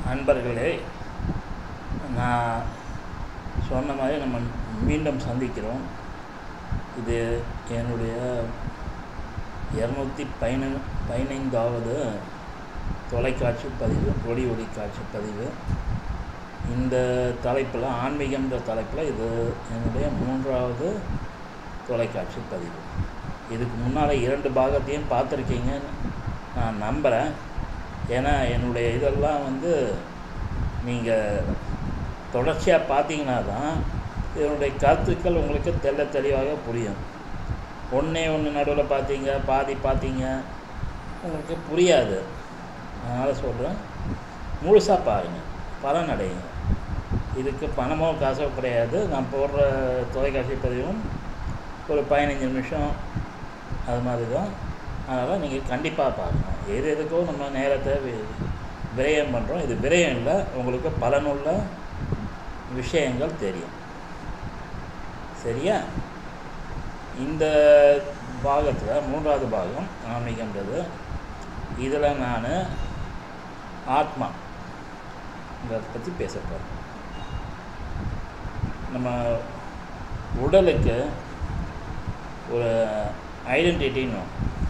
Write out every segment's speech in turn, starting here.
நண்பர்களே நான் சொன்ன மாதிரி நம்ம மீண்டும் சந்திக்கிறோம் இது என்னுடைய இரநூத்தி பதின பதினைந்தாவது தொலைக்காட்சி பதிவு ஒளி ஒளி காட்சி பதிவு இந்த தலைப்பில் ஆன்மீகம்ன்ற தலைப்பில் இது என்னுடைய மூன்றாவது தொலைக்காட்சி பதிவு இதுக்கு முன்னால் இரண்டு பாகத்தையும் பார்த்துருக்கீங்கன்னு நான் நம்புகிறேன் ஏன்னா என்னுடைய இதெல்லாம் வந்து நீங்கள் தொடர்ச்சியாக பார்த்தீங்கன்னா தான் இதனுடைய கருத்துக்கள் உங்களுக்கு தெள்ள தெளிவாக புரியும் ஒன்றே ஒன்று நடுவில் பார்த்தீங்க பாதி பார்த்தீங்க உங்களுக்கு புரியாது அதனால் சொல்கிறேன் முழுசாக பாருங்கள் பலன் அடையுங்க இதுக்கு பணமோ காசோ கிடையாது நான் போடுற தொலைக்காட்சி பதிவும் ஒரு பதினஞ்சு நிமிஷம் அது மாதிரி தான் அதனால் நீங்கள் கண்டிப்பாக பார்க்கணும் எது எதுக்கோ நம்ம நேரத்தை வி- விரயம் பண்ணுறோம் இது விரயம் இல்லை உங்களுக்கு பலனுள்ள விஷயங்கள் தெரியும் சரியா இந்த பாகத்தில் மூன்றாவது பாகம் ஆன்மீகன்றது இதில் நான் ஆத்மா இதை பற்றி பேச போகிறேன் நம்ம உடலுக்கு ஒரு ஐடென்டிட்டின்னு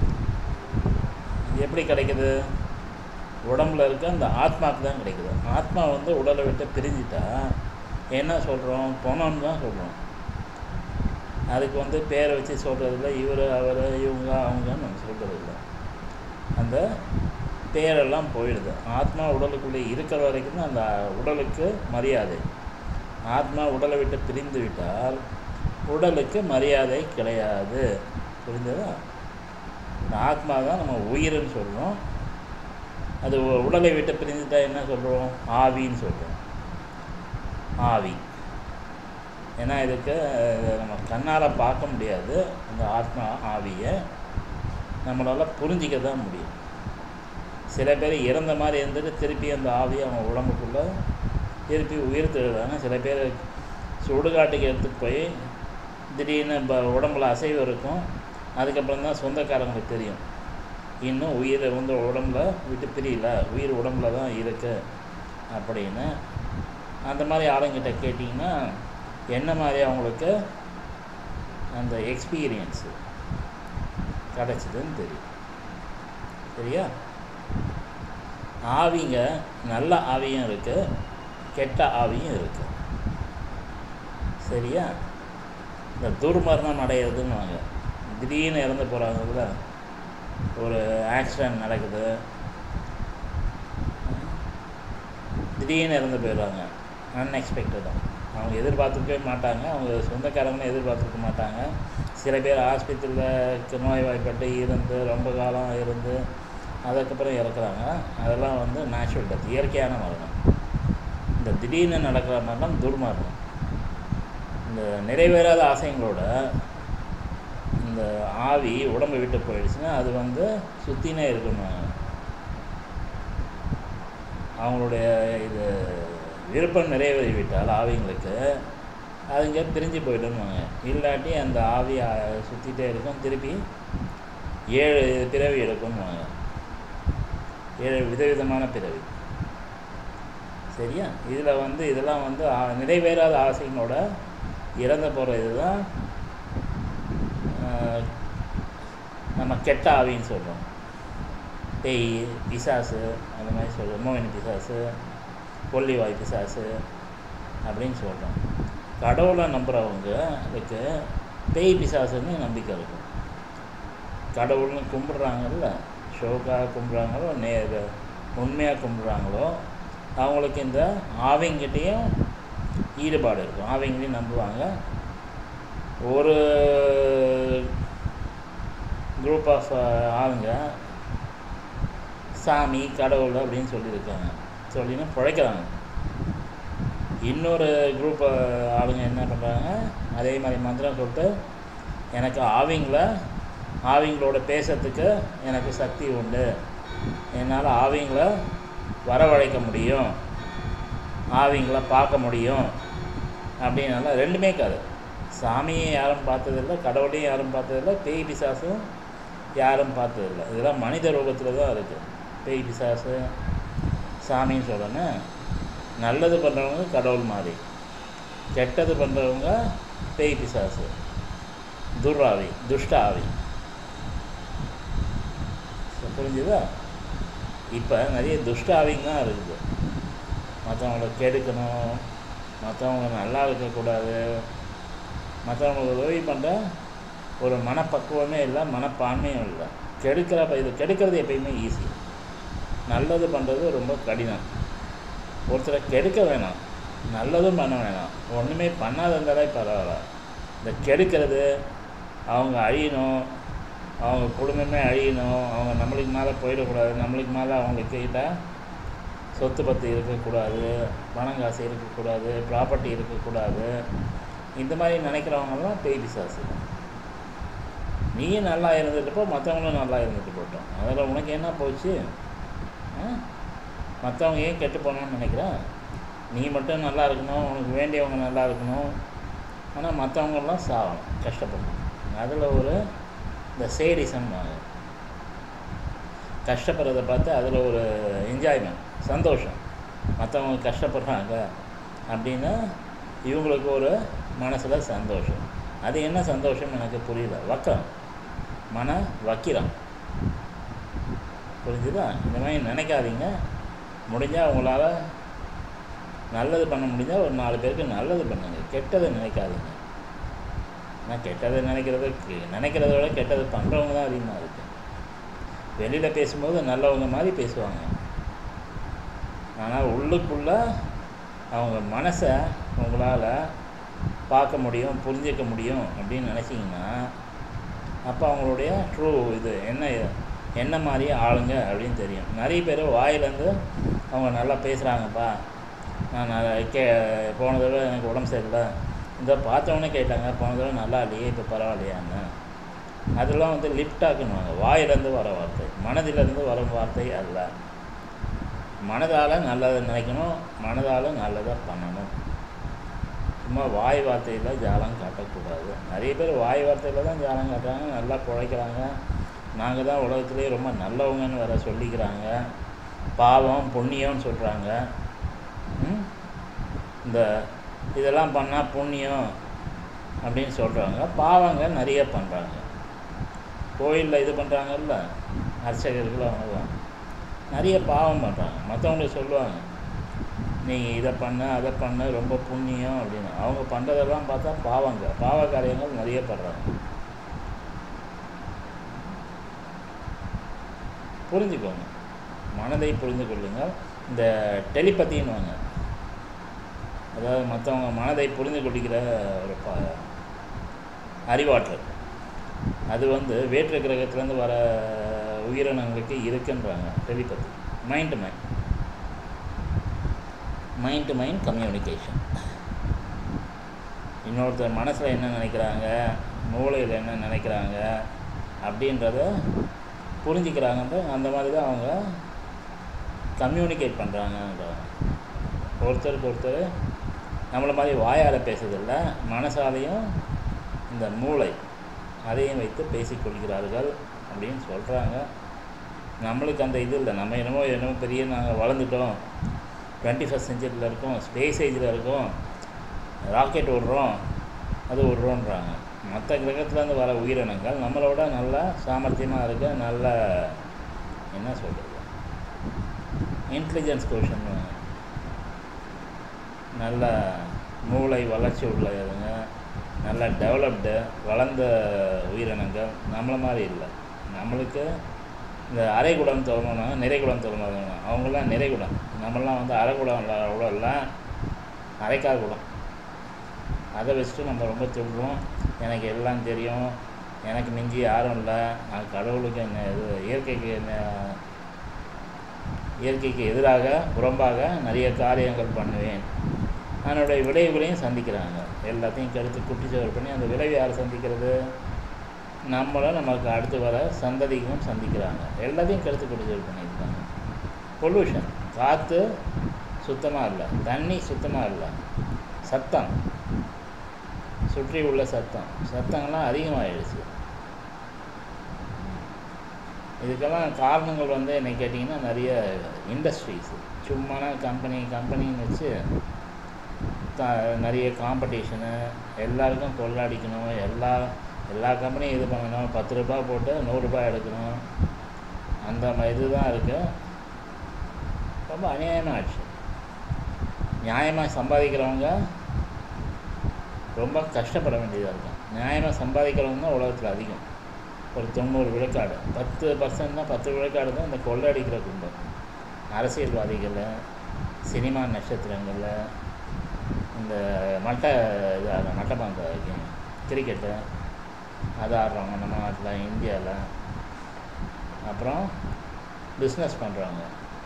எப்படி கிடைக்குது உடம்புல இருக்க அந்த ஆத்மாவுக்கு தான் கிடைக்குது ஆத்மா வந்து உடலை விட்டு பிரிஞ்சிட்டா என்ன சொல்கிறோம் போனோம்னு தான் சொல்கிறோம் அதுக்கு வந்து பேரை வச்சு சொல்கிறதில்ல இவர் அவர் இவங்க அவங்கன்னு நம்ம சொல்கிறதில்ல அந்த பேரெல்லாம் போயிடுது ஆத்மா உடலுக்குள்ளே இருக்கிற வரைக்கும் தான் அந்த உடலுக்கு மரியாதை ஆத்மா உடலை விட்டு பிரிந்து விட்டால் உடலுக்கு மரியாதை கிடையாது புரிஞ்சதா இந்த ஆத்மா தான் நம்ம உயிர்னு சொல்கிறோம் அது உ- உடலை விட்டு பிரிஞ்சுட்டா என்ன சொல்கிறோம் ஆவின்னு சொல்கிறோம் ஆவி ஏன்னா இதுக்கு அஹ், நம்ம கண்ணால் பார்க்க முடியாது அந்த ஆத்மா ஆவியை நம்மளால் புரிஞ்சிக்க தான் முடியும் சில பேர் இறந்த மாதிரி இருந்துட்டு திருப்பி அந்த ஆவியை அவங்க உடம்புக்குள்ளே திருப்பி உயிர் தருவாங்க சில பேர் சுடுகாட்டுக்கு எடுத்துட்டு போய் திடீர்னு இப்போ உடம்புல அசைவு இருக்கும் அதுக்கப்புறம் தான் சொந்தக்காரங்களுக்கு தெரியும் இன்னும் உயிர் வந்து உடம்புல விட்டு பிரியல உயிர் உடம்புல தான் இருக்கு அப்படின்னு அந்த மாதிரி ஆளுங்கிட்ட கேட்டிங்கன்னா என்ன மாதிரி அவங்களுக்கு அந்த எக்ஸ்பீரியன்ஸு கிடச்சிதுன்னு தெரியும் சரியா ஆவிங்க நல்ல ஆவியும் இருக்குது கெட்ட ஆவியும் இருக்குது சரியா இந்த துர்மரணம் அடையிறதுன்னு வாங்க திடீர்னு இறந்து போகிறாங்கல்ல ஒரு ஆக்சிடென்ட் நடக்குது திடீர்னு இறந்து போயிடுறாங்க அன்எக்ஸ்பெக்டடாக அவங்க எதிர்பார்த்துருக்கவே மாட்டாங்க அவங்க சொந்தக்காரங்களும் எதிர்பார்த்துருக்க மாட்டாங்க சில பேர் ஆஸ்பத்திரியில் நோய்வாய்ப்பட்டு இருந்து ரொம்ப காலம் இருந்து அதுக்கப்புறம் இறக்குறாங்க அதெல்லாம் வந்து நேச்சுரல் டெத் இயற்கையான மரணம் இந்த திடீர்னு நடக்கிற மரணம் துர்மரணம் இந்த நிறைவேறாத ஆசைங்களோட இந்த ஆவி உடம்பை விட்டு போயிடுச்சுன்னா அது வந்து சுற்றினே இருக்கணும் அவங்களுடைய இது விருப்பம் நிறைவேறிவிட்டால் ஆவிங்களுக்கு அதுங்க பிரிஞ்சு போயிடுவாங்க இல்லாட்டி அந்த ஆவி சுற்றிட்டே இருக்கும் திருப்பி ஏழு பிறவி எடுக்கும்வாங்க ஏழு விதவிதமான பிறவி சரியா இதில் வந்து இதெல்லாம் வந்து ஆ- நிறைவேறாத ஆசைங்களோட இறந்து போகிற இதுதான் ஆஹ், நம்ம கெட்ட ஆவின்னு சொல்கிறோம் பேய் பிசாசு அந்த மாதிரி சொல்கிறோம் மோகினி பிசாசு கொல்லிவாய் பிசாசு அப்படின்னு சொல்கிறோம் கடவுளை நம்புகிறவங்க அதுக்கு பேய் பிசாசுன்னு நம்பிக்கை இருக்கும் கடவுள்னு கும்பிட்றாங்கல்ல ஷோக்காக கும்பிட்றாங்களோ நே உண்மையாக கும்பிட்றாங்களோ அவங்களுக்கு இந்த ஆவிங்கிட்டேயும் ஈடுபாடு இருக்கும் ஆவிங்களையும் நம்புவாங்க ஒரு குரூப் ஆஃப் ஆளுங்க சாமி கடவுள் அப்படின்னு சொல்லியிருக்காங்க சொல்லின்னு பிழைக்கிறாங்க இன்னொரு குரூப் ஆளுங்க என்ன பண்ணுறாங்க அதே மாதிரி மந்திரம் சொல்லிட்டு எனக்கு ஆவிங்கள ஆவிங்களோட பேசுறதுக்கு எனக்கு சக்தி உண்டு என்னால் ஆவிங்கள வரவழைக்க முடியும் ஆவிங்கள பார்க்க முடியும் அப்படின்னால ரெண்டுமே காது சாமியை யாரும் பார்த்ததில்ல கடவுளையும் யாரும் பார்த்ததில்ல பேய் பிசாசும் யாரும் பார்த்ததில்ல இதெல்லாம் மனித ரூபத்தில் தான் இருக்குது பேய் பிசாசு சாமின்னு சொல்லணும் நல்லது பண்ணுறவங்க கடவுள் மாதிரி கெட்டது பண்ணுறவங்க பேய் பிசாசு துர்ராவி துஷ்ட ஆவி சரி, புரிஞ்சுதா இப்போ நிறைய துஷ்ட ஆவிங்க தான் இருக்குது மற்றவங்கள கெடுக்கணும் மற்றவங்க நல்லா இருக்கக்கூடாது மற்றவங்களுக்கு உதவி பண்ணுற ஒரு மனப்பக்குவமே இல்லை மனப்பான்மையும் இல்லை கெடுக்கிற இது கெடுக்கிறது எப்பயுமே ஈஸி நல்லது பண்ணுறது ரொம்ப கடினம் ஒருத்தரை கெடுக்க வேணாம் நல்லதும் பண்ண வேணாம் ஒன்றுமே பண்ணாத இருந்தாலே பரவாயில்ல இந்த கெடுக்கிறது அவங்க அழியணும் அவங்க குடும்பமே அழியணும் அவங்க நம்மளுக்கு மேலே போயிடக்கூடாது நம்மளுக்கு மேலே அவங்களுக்கு கிட்ட சொத்து பத்து இருக்கக்கூடாது பணம் காசு இருக்கக்கூடாது ப்ராப்பர்ட்டி இருக்கக்கூடாது இந்த மாதிரி நினைக்கிறவங்கலாம் பேய் பிசாசு நீயும் நல்லா இருந்துட்டுப்போ மற்றவங்களும் நல்லா இருந்துட்டு போட்டோம் அதில் உனக்கு என்ன போச்சு மற்றவங்க ஏன் கெட்டு போகணும்னு நினைக்கிறேன் நீ மட்டும் நல்லா இருக்கணும் உனக்கு வேண்டியவங்க நல்லா இருக்கணும் ஆனால் மற்றவங்கெல்லாம் சாகணும் கஷ்டப்படணும் அதில் ஒரு இந்த சேடிசம் கஷ்டப்படுறத பார்த்து அதில் ஒரு என்ஜாய்மெண்ட் சந்தோஷம் மற்றவங்க கஷ்டப்படுறாங்க அப்படின்னா இவங்களுக்கு ஒரு மனசில் சந்தோஷம் அது என்ன சந்தோஷம் எனக்கு புரியல வக்கம் மன வக்கிரம் புரிஞ்சுதா இந்த மாதிரி நினைக்காதீங்க முடிஞ்சால் உங்களால் நல்லது பண்ண முடிஞ்சால் ஒரு நாலு பேருக்கு நல்லது பண்ணுங்க கெட்டதை நினைக்காதீங்க ஆனால் கெட்டதை நினைக்கிறது நினைக்கிறத விட கெட்டது பண்ணுறவங்க தான் அதிகமாக இருக்குது வெளியில் பேசும்போது நல்லவங்க மாதிரி பேசுவாங்க ஆனால் உள்ளுக்குள்ளே அவங்க மனசை உங்களால் பார்க்க முடியும் புரிஞ்சிக்க முடியும் அப்படின்னு நினச்சிங்கன்னா அப்போ அவங்களுடைய ட்ரூ இது என்ன என்ன மாதிரி ஆளுங்க அப்படின்னு தெரியும் நிறைய பேர் வாயிலேருந்து அவங்க நல்லா பேசுகிறாங்கப்பா நான் நல்லா கே போன தடவை எனக்கு உடம்பு சரியில்லை இந்த பார்த்தவொன்னே கேட்டாங்க போன தடவை நல்லா இல்லையே இப்போ பரவாயில்லையான்னு அதெல்லாம் வந்து லிப்டாக்குன்னுவாங்க வாயிலேருந்து வர வார்த்தை மனதிலேருந்து வர வார்த்தை அல்ல மனதால் நல்லதை நினைக்கணும் மனதால் நல்லதை பண்ணணும் சும்மா வாய் வார்த்தையில் ஜாலம் காட்டக்கூடாது நிறைய பேர் வாய் வார்த்தையில் தான் ஜாலம் காட்டுறாங்க நல்லா பிழைக்கிறாங்க நாங்கள் தான் உலகத்துலேயே ரொம்ப நல்லவங்கன்னு வேற சொல்லிக்கிறாங்க பாவம் புண்ணியம்னு சொல்கிறாங்க ம்? இந்த இதெல்லாம் பண்ணால் புண்ணியம் அப்படின்னு சொல்கிறாங்க பாவங்க நிறைய பண்ணுறாங்க கோயிலில் இது பண்ணுறாங்கல்ல அர்ச்சகர்கள் அவங்கெல்லாம் நிறைய பாவம் பண்ணுறாங்க மற்றவங்களுக்கு சொல்லுவாங்க நீங்கள் இதை பண்ண அதை பண்ண ரொம்ப புண்ணியம் அப்படின்னு அவங்க பண்ணுறதெல்லாம் பார்த்தா பாவங்க பாவ காரியங்கள் நிறைய பண்ணுறாங்க புரிஞ்சுக்கோங்க மனதை புரிந்து கொள்ளுங்கள் இந்த டெலிபதின்னுவாங்க அதாவது மற்றவங்க மனதை புரிந்து கொள்கிற ஒரு ப அறிவாற்றல் அது வந்து வேற்று கிரகத்துலேருந்து வர உயிரினங்களுக்கு இருக்குன்றாங்க telepathy mind to mind mind to mind communication இன்னொருத்தர் மனசில் என்ன நினைக்கிறாங்க மூளையில் என்ன நினைக்கிறாங்க அப்படின்றத புரிஞ்சுக்கிறாங்கன்ற அந்த மாதிரி தான் அவங்க கம்யூனிகேட் பண்ணுறாங்கன்றாங்க ஒருத்தருக்கு ஒருத்தர் நம்மளை மாதிரி வாயால் பேசுறதில்ல மனசாலையும் இந்த மூளை அதையும் வைத்து பேசிக்கொள்கிறார்கள் அப்படின்னு சொல்கிறாங்க நம்மளுக்கு அந்த இது இல்லை நம்ம என்னமோ என்னமோ பெரிய நாங்கள் வளர்ந்துட்டோம் டுவெண்ட்டி ஃபஸ்ட் செஞ்சுரியில் இருக்கோம் ஸ்பேஸ் ஏஜில் இருக்கோம் ராக்கெட் விடுறோம் அது விடுறோன்றாங்க மற்ற கிரகத்துலேருந்து வர உயிரினங்கள் நம்மளோட நல்ல சாமர்த்தியமாக இருக்க நல்ல என்ன சொல்கிறது இன்டெலிஜென்ஸ் கொஷன் நல்ல மூளை வளர்ச்சி உள்ளதுங்க நல்ல டெவலப்டு வளர்ந்த உயிரினங்கள் நம்மளை மாதிரி இல்லை நம்மளுக்கு இந்த அரைகுடம் திறமனா நிறைகுடம் திறமனா அவங்களாம் நிறைகுடம் நம்மளாம் வந்து அரைகுடம் இல்லை அவ்வளோ இல்லை அரைக்கால் குடம் அதை வச்சுட்டு நம்ம ரொம்ப சொல்கிறோம் எனக்கு எல்லாம் தெரியும் எனக்கு மிஞ்சி யாரும் இல்லை நான் கடவுளுக்கு என்ன இது இயற்கைக்கு என்ன இயற்கைக்கு எதிராக புறம்பாக நிறைய காரியங்கள் பண்ணுவேன் அதனுடைய விளைவுகளையும் சந்திக்கிறாங்க எல்லாத்தையும் கருத்து குட்டிச்சவர் பண்ணி அந்த விளைவு யார் சந்திக்கிறது நம்மளும் நமக்கு அடுத்து வர சந்ததிக்கும் சந்திக்கிறாங்க எல்லாத்தையும் கருத்து குட்டிச்சவர் பண்ணியிருக்காங்க பொல்யூஷன் காற்று சுத்தமாக இல்லை தண்ணி சுத்தமாக இல்லை சத்தம் சுற்றி உள்ள சத்தம் சத்தங்கள்லாம் அதிகமாகிடுச்சு இதுக்கெல்லாம் காரணங்கள் வந்து என்ன கேட்டிங்கன்னா நிறைய இண்டஸ்ட்ரீஸ் சும்மானா கம்பெனி கம்பெனின்னு வச்சு த நிறைய காம்படிஷனு எல்லாருக்கும் கொள்ளாடிக்கணும் எல்லா எல்லா கம்பெனியும் இது பண்ணணும் பத்து ரூபா போட்டு நூறுரூபா எடுக்கணும் அந்த மாதிரி இதுதான் இருக்குது ரொம்ப அநியாயமாக ஆச்சு நியாயமாக சம்பாதிக்கிறவங்க ரொம்ப கஷ்டப்பட வேண்டியதாக இருக்கும் நியாயமாக சம்பாதிக்கிறவங்க தான் உலகத்தில் அதிகம் ஒரு தொண்ணூறு விழுக்காடு பத்து பர்சன்ட் தான் பத்து விழுக்காடு தான் இந்த கொள்ளடிக்கிற கும்பம் அரசியல்வாதிகள் சினிமா நட்சத்திரங்களில் இந்த மட்டை இது ஆடுற மட்டைப்பந்த கேம் கிரிக்கெட்டு அது ஆடுறவங்க நம்ம நாட்டில் இந்தியாவில் அப்புறம் பிஸ்னஸ் பண்ணுறவங்க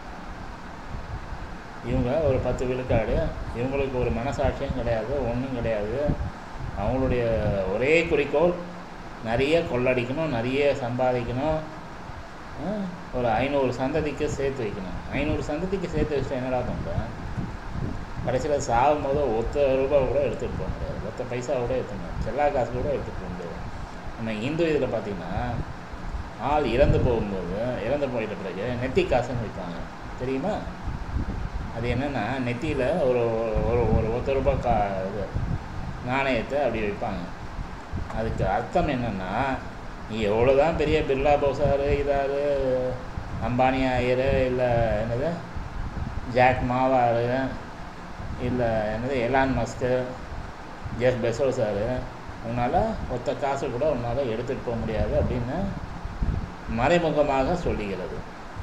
இவங்க ஒரு பத்து விழுக்காடு இவங்களுக்கு ஒரு மனசாட்சியும் கிடையாது ஒன்றும் கிடையாது அவங்களுடைய ஒரே குறிக்கோள் நிறைய கொள்ளடிக்கணும் நிறைய சம்பாதிக்கணும் ஆ, ஒரு ஐநூறு சந்ததிக்கு சேர்த்து வைக்கணும் ஐநூறு சந்ததிக்கு சேர்த்து வச்சுட்டு என்னடா பண்ணுறேன் கடைசியில் சாகும்போது ஒத்த ரூபா கூட எடுத்துகிட்டு போக முடியாது ஒத்த பைசா கூட எடுத்துக்கணும் செல்லா காசு கூட எடுத்துகிட்டு போக முடியாது நம்ம இந்து இதில் பார்த்தீங்கன்னா ஆள் இறந்து போகும்போது இறந்து போயிட்ட பிறகு நெத்தி காசுன்னு வைப்பாங்க தெரியுமா அது என்னென்னா நெத்தியில் ஒரு ஒரு ஒரு ஒத்த ரூபாய் கா இது நாணயத்தை அப்படி வைப்பாங்க அதுக்கு அர்த்தம் என்னென்னா நீ எவ்வளோ தான் பெரிய பிர்லா போசாரு இதாரு அம்பானி ஆயர் இல்லை என்னது ஜாக் மாவாரு இல்லை என்னது எலான் மஸ்க்கு ஜெஃப் பெசோசாரு உன்னால் ஒத்த காசு கூட உன்னால் எடுத்துகிட்டு போக முடியாது அப்படின்னு மறைமுகமாக சொல்லுகிறது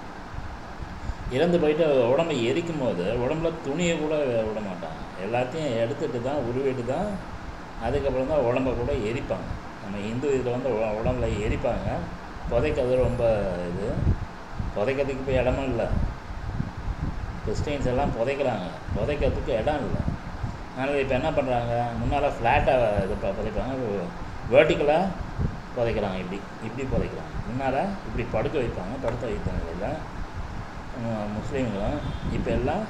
இறந்து போயிட்டு உடம்பை எரிக்கும் போது உடம்புல துணியை கூட விட மாட்டாங்க எல்லாத்தையும் எடுத்துட்டு தான் உருவிட்டு தான் அதுக்கப்புறம் தான் உடம்பை கூட எரிப்பாங்க நம்ம இந்து இதில் வந்து உ- உடம்புல எரிப்பாங்க புதைக்கிறது ரொம்ப இது புதைக்கிறதுக்கு இப்போ இடமும் இல்லை கிறிஸ்டின்ஸ் எல்லாம் புதைக்கிறாங்க புதைக்கிறதுக்கு இடம் இல்லை அதனால் இப்போ என்ன பண்ணுறாங்க முன்னால் ஃப்ளாட்டாக இது ப- புதைப்பாங்க வேர்ட்டிக்கலாக புதைக்கிறாங்க இப்படி இப்படி புதைக்கிறாங்க முன்னால் இப்படி படுக்க வைப்பாங்க படுக்க வைத்த நிலையில் முஸ்லீம்களும் இப்போ எல்லாம்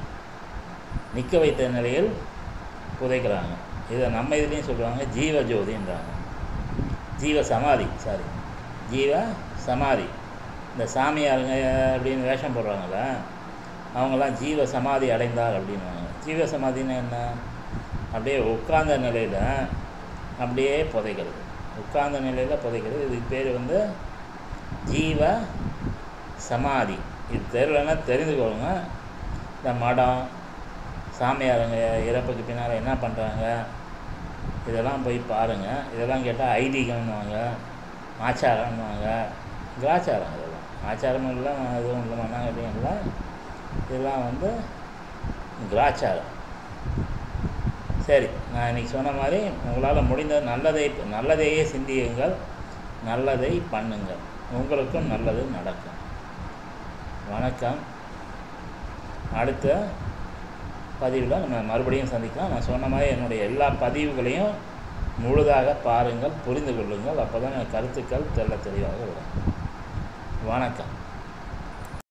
நிற்க வைத்த நிலையில் புதைக்கிறாங்க இதை நம்ம இதுலேயும் சொல்லுவாங்க ஜீவ ஜோதின்றாங்க ஜீவ சமாதி சாரி ஜீவ சமாதி இந்த சாமியாருங்க அப்படின்னு வேஷம் போடுறாங்கல்ல அவங்கெல்லாம் ஜீவ சமாதி அடைந்தார் அப்படின்வாங்க ஜீவ சமாதின்னா என்ன அப்படியே உட்கார்ந்த நிலையில் அப்படியே புதைக்கிறது உட்கார்ந்த நிலையில் புதைக்கிறது இதுக்கு பேர் வந்து ஜீவ சமாதி இது தெரியலன்னா தெரிஞ்சுக்கோங்க இந்த மடம் சாமியாருங்க இறப்புக்கு பின்னால் என்ன பண்ணுறாங்க இதெல்லாம் போய் பாருங்கள் இதெல்லாம் கேட்டால் ஐதீகம்னுவாங்க ஆச்சாரம்னுவாங்க கிராச்சாரம் இதெல்லாம் ஆச்சாரமும் இல்லை இதுவும் இல்லை மண்ணாங்கட்டியும் இல்லை இதெல்லாம் வந்து கிராச்சாரம் சரி நான் இன்னைக்கு சொன்ன மாதிரி உங்களால் முடிந்த நல்லதை நல்லதையே சிந்தியுங்கள் நல்லதை பண்ணுங்கள் உங்களுக்கும் நல்லது நடக்கும் வணக்கம் அடுத்த பதிவில் நம்ம மறுபடியும் சந்திக்கலாம் நான் சொன்ன மாதிரி என்னுடைய எல்லா பதிவுகளையும் முழுதாக பாருங்கள் புரிந்து கொள்ளுங்கள் அப்போ தான் கருத்துக்கள் தெள்ள தெளிவாக வரும் வணக்கம்